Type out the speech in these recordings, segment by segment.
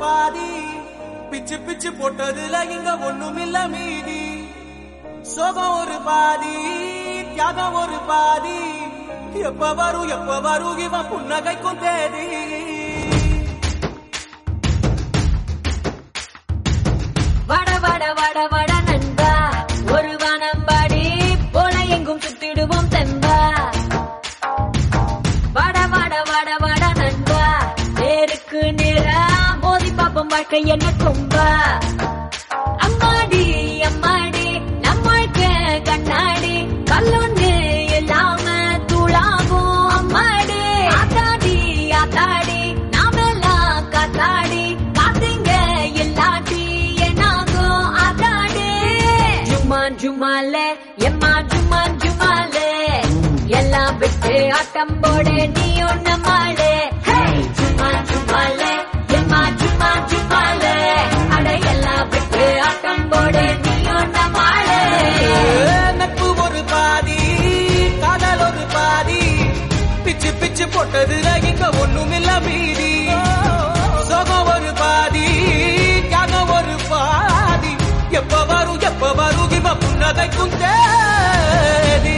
பாதி பிச்சு பிச்சு போட்டதுல இங்க ஒண்ணுமில்ல மீதி சோகம் ஒரு பாதி தியாகம் ஒரு பாதி எப்ப வரும் எப்ப வரும் இவன் புன்னகைக்கும் தேதி வட வட வட வட நண்பா ஒரு வானம்பாடி போல எங்கும் சுத்திடுவோம் தெம்பா வட வட வட வட நண்பா நேருக்கு நேரா மோதி பாப்போம் வாழ்க்கை என்ன கொம்பா அம்மாடி அம்மாடி நம்ம வாழ்க்கை கண்ணாடி கல்லொன்னு இல்லாம தூளாகும் அம்மாடி ஆத்தாடி ஆத்தாடி நாமெல்லாம் காத்தாடி காத்தீங்க இல்லாட்டி என்னாகும் ஆத்தாடி ஜும்மா ஜும்மாலே எம்மா ஜும்மா ஜும்மாலே எல்லாம் விட்டு ஆட்டம் போடு நீ ஒண்ணு மாடு ஜும்மா ஜும்மாலே எம்மா ஜும்மா ஜும்மாலே அட எல்லாம் விட்டு ஆட்டம் போடு நீ ஒண்ணு மாடு நட்பு ஒரு பாதி காதல் ஒரு பாதி பிச்சு பிச்சு போட்டதுல இங்க ஒண்ணுமில்ல மீதி சோகம் ஒரு பாதி தியாகம் ஒரு பாதி எப்ப வரும் எப்ப வரும் இவ புன்னகைக்கும் தேதி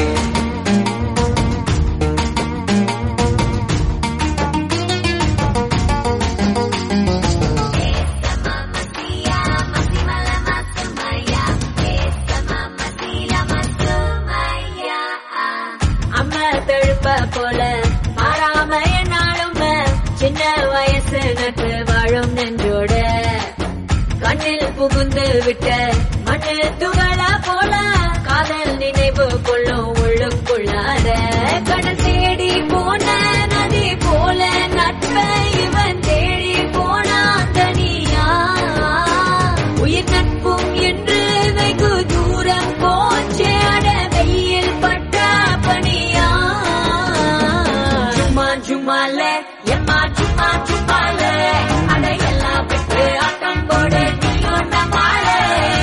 அம்மா தழுப்ப போல மாறாம என்னாலும் சின்ன வயசு நட்பு வாழும் நெஞ்சோட கண்ணில் புகுந்து விட்ட மண்ணு துகள போல காதல் நினைவு கொள்ளும் உள்ளுக்குள்ளார கடல் தேடி போன நதி போல நட்பை இவன் தேடி போனான் தனியா உயிர் நட்பும் என்று வெகு தூரம் போச்சே அட வெயில் பட்ட பனியா சும்மா சும்மாலே எம்மா சும்மா சும்மாலே அட எல்லாம் விட்டு ஆட்டம் போடு நீ ஒன்ன மாலே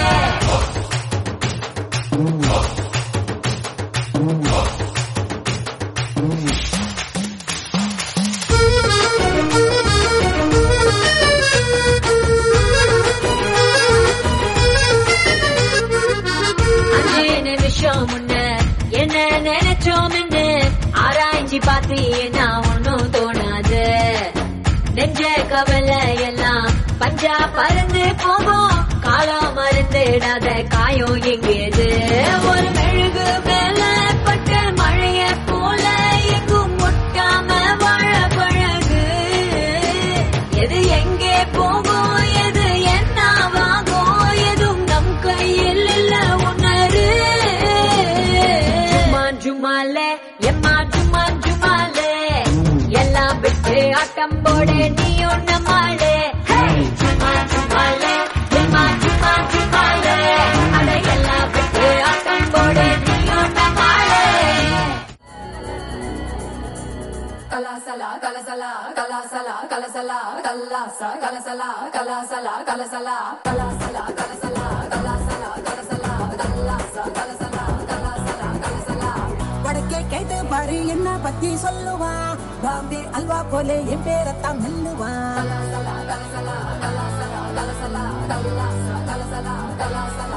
அஞ்சு நிமிஷம் முன்ன என்ன நினைச்சோம்னு ஆராய்ச்சி பார்த்தீங்கன்னா ஒன்னும் தோணாது நெஞ்ச கவலை எல்லாம் பஞ்சா பறந்து போகும் காலம் மருந்திடாத காயம் எங்கேது ஒரு மெழுகு மேல பட்ட மழைய போல எங்கும் முட்டாம வாழ பழகு எது எங்கே போகும் எது என்னவாகும் எதுவும் நம் கையில் இல்ல உணரு ஜும்மா ஜும்மாலே எம்மா ஜும்மா ஜும்மாலே எல்லாம் விட்டு ஆட்டம் போடு நீ ஒண்ணு மாடு ஜும்மா ஜும்மாலே எம்மா ஜும்மா ஜும்மாலே அட எல்லாம் விட்டு ஆட்டம் போடு நீ ஒண்ணு மாடு கலாசலா கலசலா கலாசலா கலசலா கல்லாசா கலசலா கலாசலா கலசலா கலாசலா கலசலா கலாசலா கலசலா கல்லாசா கலசலா கலாசலா கலசலா வடக்கே கேட்டு பாரு என்ன பத்தி சொல்லுவா பாம்பே அல்வா போலே என் பேரத்தான் மெல்லுவா கலாசலா கலசலா கலாசலா கலசலா கல்லாசா கலசலா கலாசலா